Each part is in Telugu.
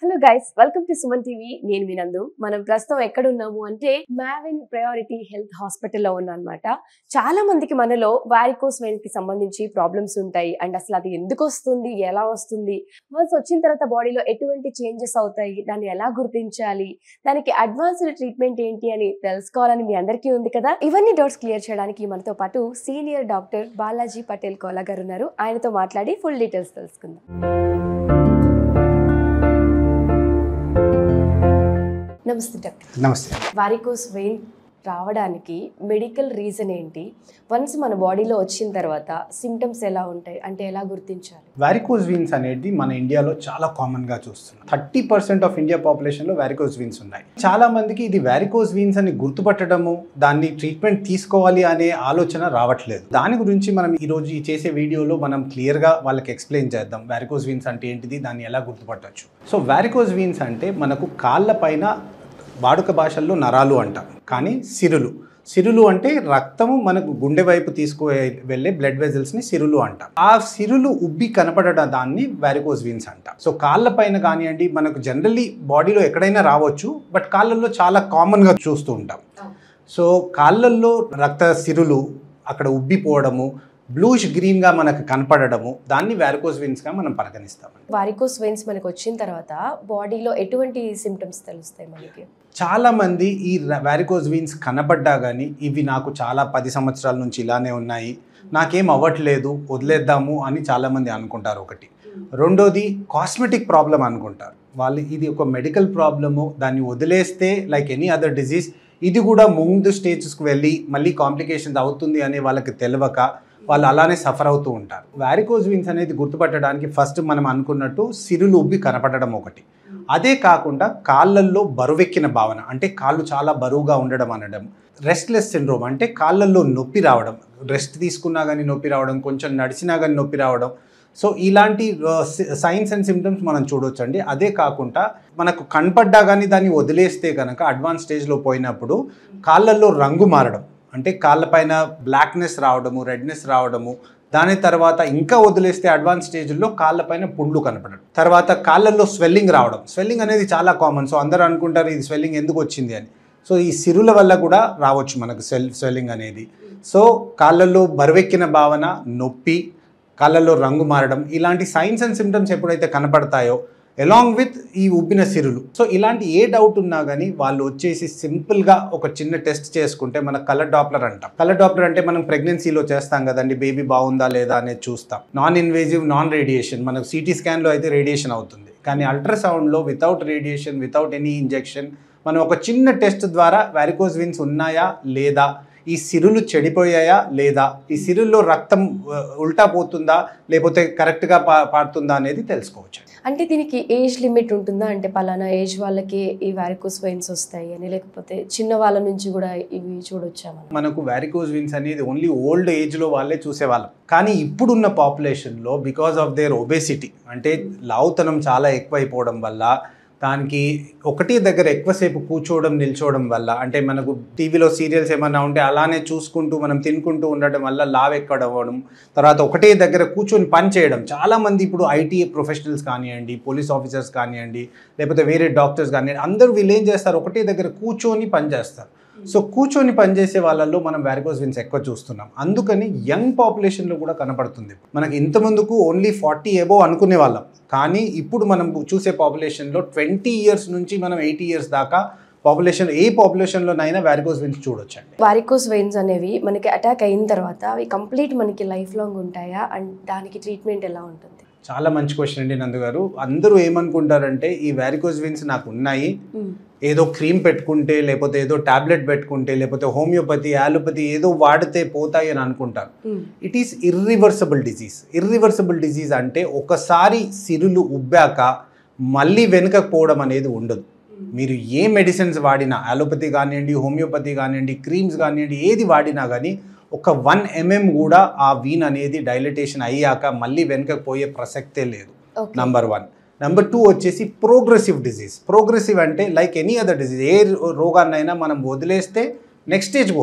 Hello guys welcome to Suman TV నేను వినందు మనం ప్రస్తుతం ఎక్కడ ఉన్నాము అంటే మ్యావిన్ ప్రయారిటీ హెల్త్ హాస్పిటల్లో ఉన్నా అనమాట చాలా మందికి మనలో వారికోస్ వెయిన్ కి సంబంధించి ప్రాబ్లమ్స్ ఉంటాయి అండ్ అసలు అది ఎందుకు వస్తుంది ఎలా వస్తుంది వన్స్ వచ్చిన తర్వాత బాడీలో ఎటువంటి చేంజెస్ అవుతాయి దాన్ని ఎలా గుర్తించాలి దానికి అడ్వాన్స్డ్ ట్రీట్మెంట్ ఏంటి అని తెలుసుకోవాలని మీ అందరికీ ఉంది కదా ఇవన్నీ డౌట్స్ క్లియర్ చేయడానికి మనతో పాటు సీనియర్ డాక్టర్ బాలాజీ పటేల్ కోలా గారు ఉన్నారు ఆయనతో మాట్లాడి ఫుల్ డీటెయిల్స్ తెలుసుకుందాం నమస్తే డాక్టర్ నమస్తే వారికోస్ వెయిన్ రావడానికి మెడికల్ రీజన్ ఏంటి వన్స్ మన బాడీలో వచ్చిన తర్వాత సిమ్టమ్స్ ఎలా ఉంటాయి అంటే ఎలా గుర్తించాలి వారికోజ్ వీన్స్ అనేది మన ఇండియాలో చాలా కామన్ గా చూస్తున్నాం thirty percent of India population లో వారికోజ్ వీన్స్ ఉన్నాయి చాలా మందికి ఇది వారికోజ్ వీన్స్ అని గుర్తుపట్టడము దాన్ని ట్రీట్మెంట్ తీసుకోవాలి అనే ఆలోచన రావట్లేదు దాని గురించి మనం ఈ రోజు ఈ చేసే వీడియోలో మనం క్లియర్ గా వాళ్ళకి ఎక్స్ప్లెయిన్ చేద్దాం వారికోజ్ వీన్స్ అంటే ఏంటిది దాన్ని ఎలా గుర్తుపట్టవచ్చు సో వారికోజ్ వీన్స్ అంటే మనకు కాళ్ళ పైన వాడుక భాషల్లో నరాలు అంటాం కానీ సిరులు సిరులు అంటే రక్తము మనకు గుండె వైపు తీసుకు వెళ్ళే బ్లడ్ వెజల్స్ ని సిరులు అంటాం ఆ సిరులు ఉబ్బి కనపడడం దాన్ని వారికోజ్ వీన్స్ అంటాం సో కాళ్ళ పైన కానివ్వండి మనకు జనరల్లీ బాడీలో ఎక్కడైనా రావచ్చు బట్ కాళ్ళల్లో చాలా కామన్ గా చూస్తూ ఉంటాం సో కాళ్ళల్లో రక్త సిరులు అక్కడ ఉబ్బిపోవడము బ్లూష్ గ్రీన్ గా మనకు కనపడడము దాన్ని వారికోజ్ వీన్స్ గా మనం పరిగణిస్తాం వారికోస్ వెయిన్స్ మనకు వచ్చిన తర్వాత బాడీలో ఎటువంటి సిమ్టమ్స్ తెలుస్తాయి మనకి చాలా మంది ఈ వారికోజ్ వీన్స్ కనబడ్డా కానీ ఇవి నాకు చాలా పది సంవత్సరాల నుంచి ఇలానే ఉన్నాయి నాకేం అవ్వట్లేదు వదిలేద్దాము అని చాలామంది అనుకుంటారు ఒకటి రెండోది కాస్మెటిక్ ప్రాబ్లం అనుకుంటారు వాళ్ళు ఇది ఒక మెడికల్ ప్రాబ్లము దాన్ని వదిలేస్తే లైక్ ఎనీ అదర్ డిజీజ్ ఇది కూడా ముందు స్టేజెస్కి వెళ్ళి మళ్ళీ కాంప్లికేషన్స్ అవుతుంది అనే వాళ్ళకి తెలియక వాళ్ళు అలానే సఫర్ అవుతూ ఉంటారు వారికోజ్ వీన్స్ అనేది గుర్తుపట్టడానికి ఫస్ట్ మనం అనుకున్నట్టు సిరులు ఉబ్బి కనపడడం ఒకటి అదే కాకుండా కాళ్ళల్లో బరువెక్కిన భావన అంటే కాళ్ళు చాలా బరువుగా ఉండడం అనడం రెస్ట్లెస్ సిండ్రోమ్ అంటే కాళ్ళల్లో నొప్పి రావడం రెస్ట్ తీసుకున్నా కానీ నొప్పి రావడం కొంచెం నడిచినా కానీ నొప్పి రావడం సో ఇలాంటి సైన్స్ అండ్ సిమ్టమ్స్ మనం చూడొచ్చండి అదే కాకుండా మనకు కనపడ్డా కానీ దాన్ని వదిలేస్తే కనుక అడ్వాన్స్ స్టేజ్లో పోయినప్పుడు కాళ్ళల్లో రంగు మారడం అంటే కాళ్ళపైన బ్లాక్నెస్ రావడము రెడ్నెస్ రావడము దాని తర్వాత ఇంకా వదిలేస్తే అడ్వాన్స్ స్టేజ్లో కాళ్ళపైన పుండ్లు కనపడడం తర్వాత కాళ్ళల్లో స్వెల్లింగ్ రావడం స్వెల్లింగ్ అనేది చాలా కామన్ సో అందరూ అనుకుంటారు ఇది స్వెల్లింగ్ ఎందుకు వచ్చింది అని సో ఈ సిరుల వల్ల కూడా రావచ్చు మనకు స్వెల్ స్వెల్లింగ్ అనేది సో కాళ్ళల్లో బరువెక్కిన భావన నొప్పి కాళ్ళల్లో రంగు మారడం ఇలాంటి సైన్స్ అండ్ సిమ్టమ్స్ ఎప్పుడైతే కనపడతాయో అలాంగ్ విత్ ఈ ఉబ్బిన సిరులు సో ఇలాంటి ఏ డౌట్ ఉన్నా కానీ వాళ్ళు వచ్చేసి సింపుల్గా ఒక చిన్న టెస్ట్ చేసుకుంటే మన కలర్ డాప్లర్ అంటాం కలర్ డాప్లర్ అంటే మనం ప్రెగ్నెన్సీలో చేస్తాం కదండి బేబీ బాగుందా లేదా అనేది చూస్తాం నాన్ ఇన్వేజివ్ నాన్ రేడియేషన్ మనకు సిటీ స్కాన్లో అయితే రేడియేషన్ అవుతుంది కానీ అల్ట్రాసౌండ్లో without radiation without any injection మనం ఒక చిన్న టెస్ట్ ద్వారా వారికోజ్ విన్స్ ఉన్నాయా లేదా ఈ సిరులు చెడిపోయాయా లేదా ఈ సిరుల్లో రక్తం ఆ, ఉల్టా పోతుందా లేకపోతే కరెక్ట్గా పా పాడుతుందా అనేది తెలుసుకోవచ్చు అంటే దీనికి ఏజ్ లిమిట్ ఉంటుందా అంటే పలానా ఏజ్ వాళ్ళకి ఈ వారికోస్ వెయిన్స్ వస్తాయి అని లేకపోతే చిన్న వాళ్ళ నుంచి కూడా ఇవి చూడొచ్చా మనం మనకు వారికోజ్ విన్స్ అనేది ఓన్లీ ఓల్డ్ ఏజ్లో వాళ్ళే చూసేవాళ్ళం కానీ ఇప్పుడున్న పాపులేషన్లో బికాస్ ఆఫ్ దేర్ ఒబేసిటీ అంటే లావుతనం చాలా ఎక్కువైపోవడం వల్ల దానికి ఒకటి దగ్గర ఎక్కువసేపు కూర్చోవడం నిల్చోవడం వల్ల అంటే మనకు టీవీలో సీరియల్స్ ఏమన్నా ఉంటే అలానే చూసుకుంటూ మనం తినుకుంటూ ఉండడం వల్ల లావ్ ఎక్కడవడం తర్వాత ఒకటే దగ్గర కూర్చొని పని చేయడం చాలామంది ఇప్పుడు ఐటీ ప్రొఫెషనల్స్ కానివ్వండి పోలీస్ ఆఫీసర్స్ కానివ్వండి లేకపోతే వేరే డాక్టర్స్ కానివ్వండి అందరూ వీళ్ళు ఏం చేస్తారు ఒకటే దగ్గర కూర్చొని పని చేస్తారు సో కూర్చొని పనిచేసే వాళ్ళల్లో మనం వారికోస్ విన్స్ ఎక్కువ చూస్తున్నాం అందుకని యంగ్ పాపులేషన్లో కూడా కనపడుతుంది మనకి ఇంత ముందుకు ఓన్లీ ఫార్టీ ఎబో అనుకునే వాళ్ళం కానీ ఇప్పుడు మనం చూసే పాపులేషన్లో ట్వంటీ ఇయర్స్ నుంచి మనం ఎయిటీ ఇయర్స్ దాకా పాపులేషన్ ఏ పాపులేషన్లోనైనా వారికోస్ విన్స్ చూడొచ్చండి వారికోస్ వెయిన్స్ అనేవి మనకి అటాక్ అయిన తర్వాత అవి కంప్లీట్ మనకి లైఫ్ లాంగ్ ఉంటాయా అండ్ దానికి ట్రీట్మెంట్ ఎలా ఉంటుంది చాలా మంచి క్వశ్చన్ అండి నందు గారు అందరూ ఏమనుకుంటారంటే ఈ వారికోస్ విన్స్ నాకు ఉన్నాయి ఏదో క్రీమ్ పెట్టుకుంటే లేకపోతే ఏదో టాబ్లెట్ పెట్టుకుంటే లేకపోతే హోమియోపతి యాలోపతి ఏదో వాడితే పోతాయి అని అనుకుంటారు it is irreversible disease irreversible disease అంటే ఒకసారి సిరులు ఉబ్బాక మళ్ళీ వెనుకకు పోవడం అనేది ఉండదు మీరు ఏ మెడిసిన్స్ వాడినా అలోపతి కానివ్వండి హోమియోపతి కానివ్వండి క్రీమ్స్ కానివ్వండి ఏది వాడినా కానీ ఒక వన్ ఎంఎం కూడా ఆ వీన్ అనేది డైలటేషన్ అయ్యాక మళ్ళీ వెనుకకు పోయే ప్రసక్తే లేదు okay number one number two వచ్చేసి ప్రోగ్రెసివ్ డిజీజ్ ప్రోగ్రెసివ్ అంటే లైక్ ఎనీ అదర్ డిజీజ్ ఏ రోగాన్నైనా మనం వదిలేస్తే నెక్స్ట్ స్టేజ్ పోతుంది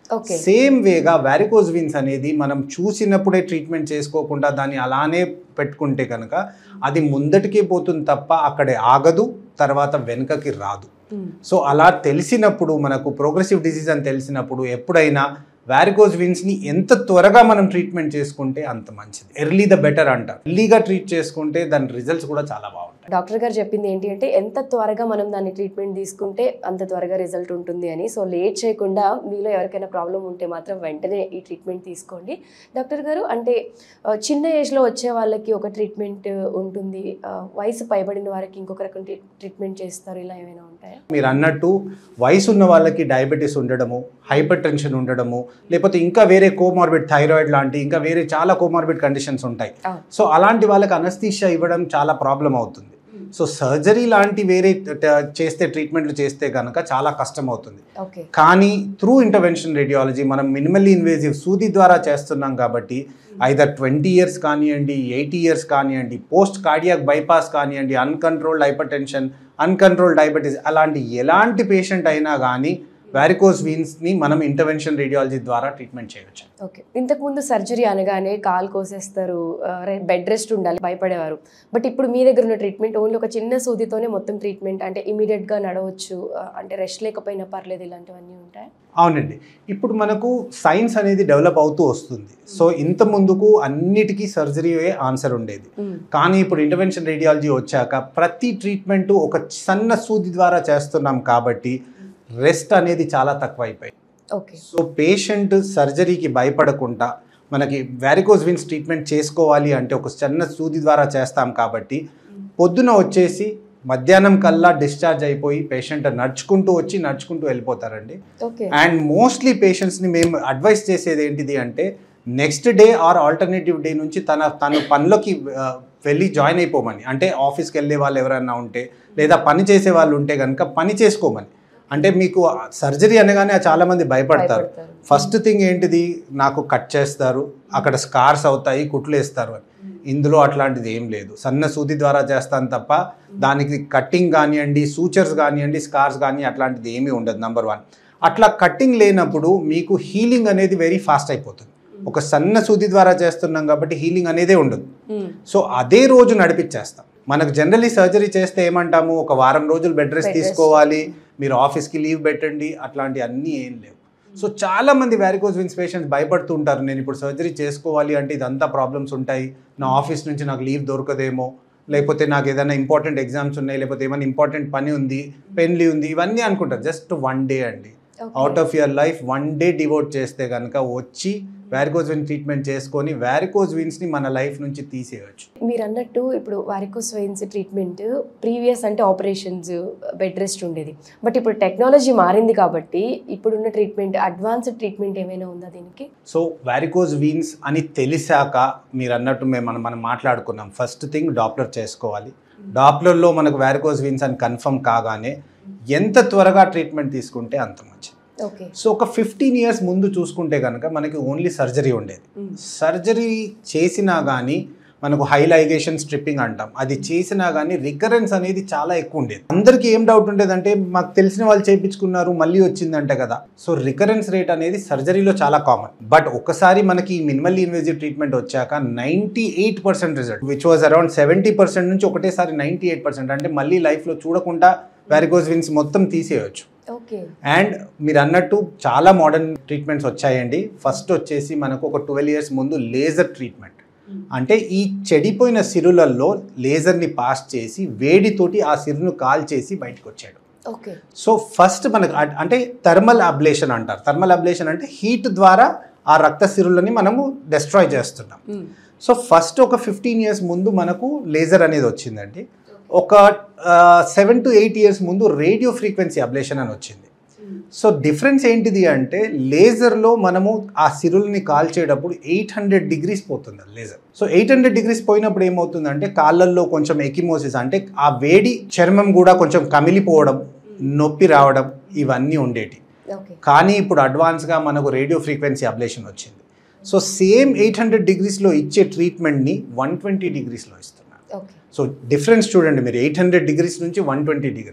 ఓకే సేమ్ వేగా వ్యారికోజ్ వీన్స్ అనేది మనం చూసినప్పుడే ట్రీట్మెంట్ చేసుకోకుండా దాన్ని అలానే పెట్టుకుంటే కనుక అది ముందటికే పోతుంది తప్ప అక్కడే ఆగదు తర్వాత వెనుకకి రాదు సో అలా తెలిసినప్పుడు మనకు ప్రోగ్రెసివ్ డిసీజ్ అని తెలిసినప్పుడు ఎప్పుడైనా వ్యారికోజ్ ని ఎంత త్వరగా మనం ట్రీట్మెంట్ చేసుకుంటే అంత మంచిది ఎర్లీ ద బెటర్ అంటారు ఎర్లీగా ట్రీట్ చేసుకుంటే దాని రిజల్ట్స్ కూడా చాలా బాగుంటాయి డాక్టర్ గారు చెప్పింది ఏంటి అంటే ఎంత త్వరగా మనం దాన్ని ట్రీట్మెంట్ తీసుకుంటే అంత త్వరగా రిజల్ట్ ఉంటుంది అని సో లేట్ చేయకుండా మీలో ఎవరికైనా ప్రాబ్లం ఉంటే మాత్రం వెంటనే ఈ ట్రీట్మెంట్ తీసుకోండి డాక్టర్ గారు అంటే ఆ, చిన్న ఏజ్లో వచ్చే వాళ్ళకి ఒక ట్రీట్మెంట్ ఉంటుంది ఆ, వయసు పైబడిన వారికి ఇంకొక రకం ట్రీ- ట్రీట్మెంట్ చేస్తారు ఇలా ఏమైనా ఉంటాయా మీరు అన్నట్టు వయసు ఉన్న వాళ్ళకి డయాబెటీస్ ఉండడము హైపర్ టెన్షన్ ఉండడము లేకపోతే ఇంకా వేరే కోమార్బిడ్ థైరాయిడ్ లాంటి ఇంకా వేరే చాలా కోమార్బిడ్ కండిషన్స్ ఉంటాయి ఆ. సో అలాంటి వాళ్ళకి అనస్థీషియా ఇవ్వడం చాలా ప్రాబ్లం అవుతుంది సో సర్జరీ లాంటి వేరే ట- చేస్తే ట్రీట్మెంట్లు చేస్తే కనుక చాలా కష్టం అవుతుంది ఓకే కానీ త్రూ ఇంటర్వెన్షన్ రేడియాలజీ మనం మినిమల్లీ ఇన్వేజివ్ సూది ద్వారా చేస్తున్నాం కాబట్టి ఐదర్ ట్వంటీ ఇయర్స్ కానివ్వండి ఎయిటీ ఇయర్స్ కానివ్వండి పోస్ట్ కార్డియాక్ బైపాస్ కానివ్వండి uncontrolled hypertension uncontrolled diabetes అలాంటి ఎలాంటి పేషెంట్ అయినా కానీ వ్యారికోస్ వీన్స్ని మనం ఇంటర్వెన్షన్ రేడియాలజీ ద్వారా ట్రీట్మెంట్ చేయవచ్చు ఓకే ఇంతకుముందు సర్జరీ అనగానే కాలు కోసేస్తారు బెడ్ రెస్ట్ ఉండాలి భయపడేవారు బట్ ఇప్పుడు మీ దగ్గర ఉన్న ట్రీట్మెంట్ ఓన్లీ ఒక చిన్న సూదితోనే మొత్తం ట్రీట్మెంట్ అంటే ఇమీడియట్గా నడవచ్చు ఆ, అంటే రెస్ట్ లేకపోయినా పర్లేదు ఇలాంటివన్నీ ఉంటాయి అవునండి ఇప్పుడు మనకు సైన్స్ అనేది డెవలప్ అవుతూ వస్తుంది సో ఇంత ముందుకు అన్నిటికీ సర్జరీయే ఆన్సర్ ఉండేది కానీ ఇప్పుడు ఇంటర్వెన్షన్ రేడియాలజీ వచ్చాక ప్రతి ట్రీట్మెంట్ ఒక సన్న సూది ద్వారా చేస్తున్నాం కాబట్టి రెస్ట్ అనేది చాలా తక్కువ అయిపోయింది ఓకే సో పేషెంట్ సర్జరీకి భయపడకుండా మనకి వ్యారికోజ్ విన్స్ ట్రీట్మెంట్ చేసుకోవాలి అంటే ఒక చిన్న సూది ద్వారా చేస్తాం కాబట్టి పొద్దున వచ్చేసి మధ్యాహ్నం కల్లా డిశ్చార్జ్ అయిపోయి పేషెంట్ నడుచుకుంటూ వచ్చి నడుచుకుంటూ వెళ్ళిపోతారండి ఓకే అండ్ మోస్ట్లీ పేషెంట్స్ని మేము అడ్వైస్ చేసేది ఏంటిది అంటే next day or alternative day నుంచి తన తను పనిలోకి ఆ, వెళ్ళి జాయిన్ అయిపోమని అంటే ఆఫీస్కి వెళ్ళే వాళ్ళు ఎవరైనా ఉంటే లేదా పని చేసే వాళ్ళు ఉంటే కనుక పని చేసుకోమని అంటే మీకు సర్జరీ అనగానే చాలామంది భయపడతారు భయపడతారు. ఫస్ట్ థింగ్ ఏంటిది నాకు కట్ చేస్తారు అక్కడ స్కార్స్ అవుతాయి కుట్లు వేస్తారు అని ఇందులో అట్లాంటిది ఏం లేదు సన్న సూది ద్వారా చేస్తాను తప్ప దానికి కట్టింగ్ కానివ్వండి సూచర్స్ కానివ్వండి స్కార్స్ కానీ అట్లాంటిది ఏమీ ఉండదు నంబర్ వన్ అట్లా కట్టింగ్ లేనప్పుడు మీకు హీలింగ్ అనేది వెరీ ఫాస్ట్ అయిపోతుంది ఒక సన్న సూది ద్వారా చేస్తున్నాం కాబట్టి హీలింగ్ అనేదే ఉండదు సో అదే రోజు నడిపించేస్తాం మనకు జనరలీ సర్జరీ చేస్తే ఏమంటాము ఒక వారం రోజులు బెడ్ రెస్ట్ Bed rest. తీసుకోవాలి మీరు ఆఫీస్కి లీవ్ పెట్టండి అట్లాంటి అన్నీ ఏం లేవు సో చాలా మంది వ్యారికోజ్ విన్స్ పేషెంట్స్ భయపడుతూ ఉంటారు నేను ఇప్పుడు సర్జరీ చేసుకోవాలి అంటే ఇదంతా ప్రాబ్లమ్స్ ఉంటాయి నా ఆఫీస్ నుంచి నాకు లీవ్ దొరకదేమో లేకపోతే నాకు ఏదైనా ఇంపార్టెంట్ ఎగ్జామ్స్ ఉన్నాయి లేకపోతే ఏమైనా ఇంపార్టెంట్ పని ఉంది పెన్ లీవ్ ఉంది ఇవన్నీ అనుకుంటారు జస్ట్ వన్ డే అండి out of your life one day devote చేస్తే కనుక వచ్చి వ్యారికోజ్ విన్ ట్రీట్మెంట్ చేసుకొని వ్యారికోజ్ విన్స్ని మన లైఫ్ నుంచి తీసేయచ్చు మీరు అన్నట్టు ఇప్పుడు వారికోస్ వెయిన్స్ ట్రీట్మెంట్ ప్రీవియస్ అంటే ఆపరేషన్స్ బెడ్ రెస్ట్ ఉండేది బట్ ఇప్పుడు టెక్నాలజీ మారింది కాబట్టి ఇప్పుడున్న ట్రీట్మెంట్ అడ్వాన్స్డ్ ట్రీట్మెంట్ ఏమైనా ఉందా దీనికి సో వ్యారికోజ్ వీన్స్ అని తెలిసాక మీరు అన్నట్టు మేము మనం మనం మాట్లాడుకున్నాం ఫస్ట్ థింగ్ డాప్లర్ చేసుకోవాలి డాప్లర్లో మనకు వ్యారికోజ్ వీన్స్ అని కన్ఫర్మ్ కాగానే ఎంత త్వరగా ట్రీట్మెంట్ తీసుకుంటే అంత మంచిది ఓకే సో ఒక ఫిఫ్టీన్ ఇయర్స్ ముందు చూసుకుంటే కనుక మనకి ఓన్లీ సర్జరీ ఉండేది సర్జరీ చేసినా కానీ మనకు హైలైగేషన్ స్ట్రిప్పింగ్ అంటాం అది చేసినా కానీ రికరెన్స్ అనేది చాలా ఎక్కువ ఉండేది అందరికీ ఏం డౌట్ ఉండేదంటే మాకు తెలిసిన వాళ్ళు చేయించుకున్నారు మళ్ళీ వచ్చిందంట కదా సో రికరెన్స్ రేట్ అనేది సర్జరీలో చాలా కామన్ బట్ ఒకసారి మనకి మినిమల్ ఇన్వేజివ్ ట్రీట్మెంట్ వచ్చాక ninety eight percent result which was around seventy percent నుంచి ఒకటేసారి నైంటీ ఎయిట్ పర్సెంట్ అంటే మళ్ళీ లైఫ్లో చూడకుండా వ్యారికోజ్ విన్స్ మొత్తం తీసేయచ్చు ఓకే అండ్ మీరు అన్నట్టు చాలా మోడర్న్ ట్రీట్మెంట్స్ వచ్చాయండి ఫస్ట్ వచ్చేసి మనకు ఒక ట్వెల్వ్ ఇయర్స్ ముందు లేజర్ ట్రీట్మెంట్ అంటే ఈ చెడిపోయిన సిరులలో లేజర్ని పాస్ చేసి వేడితోటి ఆ సిరును కాల్ చేసి బయటకు వచ్చాడు ఓకే సో ఫస్ట్ మనకు అ- అంటే థర్మల్ అబ్లేషన్ అంటారు థర్మల్ అబ్లేషన్ అంటే హీట్ ద్వారా ఆ రక్త సిరులని మనము డెస్ట్రాయ్ చేస్తున్నాం సో ఫస్ట్ ఒక ఫిఫ్టీన్ ఇయర్స్ ముందు మనకు లేజర్ అనేది వచ్చిందండి ఒక సెవెన్ టు ఎయిట్ ఇయర్స్ ముందు రేడియో ఫ్రీక్వెన్సీ అబ్లేషన్ అని వచ్చింది సో డిఫరెన్స్ ఏంటిది అంటే లేజర్లో మనము ఆ సిరుల్ని కాల్చేటప్పుడు ఎయిట్ హండ్రెడ్ డిగ్రీస్ పోతుంది laser so eight hundred degrees పోయినప్పుడు ఏమవుతుందంటే కాళ్ళల్లో కొంచెం ఎకిమోసిస్ అంటే ఆ వేడి చర్మం కూడా కొంచెం కమిలిపోవడం నొప్పి రావడం ఇవన్నీ ఉండేటి ఓకే కానీ ఇప్పుడు అడ్వాన్స్గా మనకు రేడియో ఫ్రీక్వెన్సీ అబ్లేషన్ వచ్చింది సో సేమ్ ఎయిట్ హండ్రెడ్ డిగ్రీస్లో ఇచ్చే ట్రీట్మెంట్ని వన్ ట్వంటీ డిగ్రీస్లో ఇస్తున్నారు ఓకే సో డిఫరెన్స్ చూడండి మీరు ఎయిట్ హండ్రెడ్ డిగ్రీస్ నుంచి వన్ ట్వంటీ డిగ్రీస్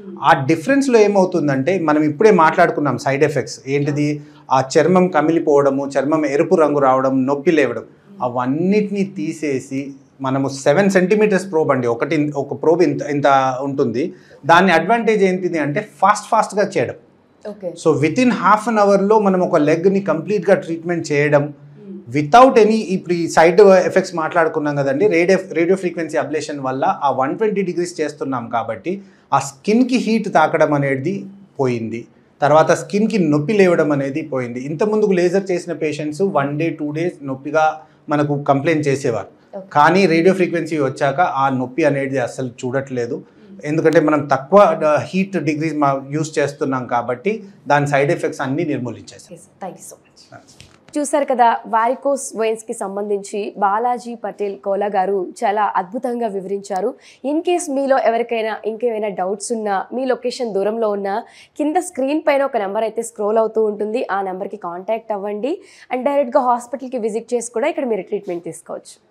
ఆ డిఫరెన్స్లో ఏమవుతుందంటే మనం ఇప్పుడే మాట్లాడుకున్నాం సైడ్ ఎఫెక్ట్స్ ఏంటిది ఆ చర్మం కమిలిపోవడము చర్మం ఎరుపు రంగు రావడం నొప్పి లేవడం అవన్నిటిని తీసేసి మనము సెవెన్ సెంటీమీటర్స్ ప్రోబ్ అండి ఒకటి ఒక ప్రోబ్ ఇంత ఇంత ఉంటుంది దాని అడ్వాంటేజ్ ఏంటిది అంటే ఫాస్ట్ ఫాస్ట్గా చేయడం okay so within half an అవర్లో మనం ఒక లెగ్ని కంప్లీట్గా ట్రీట్మెంట్ చేయడం వితౌట్ ఎనీ ఇప్పుడు ఈ సైడ్ ఎఫెక్ట్స్ మాట్లాడుకున్నాం కదండి రేడియో రేడియో ఫ్రీక్వెన్సీ అబ్లేషన్ వల్ల ఆ వన్ ట్వంటీ డిగ్రీస్ చేస్తున్నాం కాబట్టి ఆ స్కిన్కి హీట్ తాకడం అనేది పోయింది తర్వాత స్కిన్కి నొప్పి లేవడం అనేది పోయింది ఇంత ముందుకు లేజర్ చేసిన patients one day two days నొప్పిగా మనకు కంప్లైంట్ చేసేవారు Okay. కానీ రేడియో ఫ్రీక్వెన్సీ వచ్చాక ఆ నొప్పి అనేది అస్సలు చూడట్లేదు ఎందుకంటే మనం తక్కువ హీట్ డిగ్రీస్ మా యూస్ చేస్తున్నాం కాబట్టి దాని సైడ్ ఎఫెక్ట్స్ అన్నీ నిర్మూలించేసాం థ్యాంక్ యూ సో మచ్ చూసారు కదా వారికోస్ వెయిన్స్ కి సంబంధించి బాలాజీ పటేల్ కోలా గారు చాలా అద్భుతంగా వివరించారు ఇన్ కేస్ మీలో ఎవరికైనా ఇంకేమైనా డౌట్స్ ఉన్నా మీ లొకేషన్ దూరంలో ఉన్నా కింద స్క్రీన్ పైన ఒక నెంబర్ అయితే స్క్రోల్ అవుతూ ఉంటుంది ఆ నెంబర్కి కాంటాక్ట్ అవ్వండి అండ్ డైరెక్ట్గా హాస్పిటల్కి విజిట్ చేసి కూడా ఇక్కడ మీరు ట్రీట్మెంట్ తీసుకోవచ్చు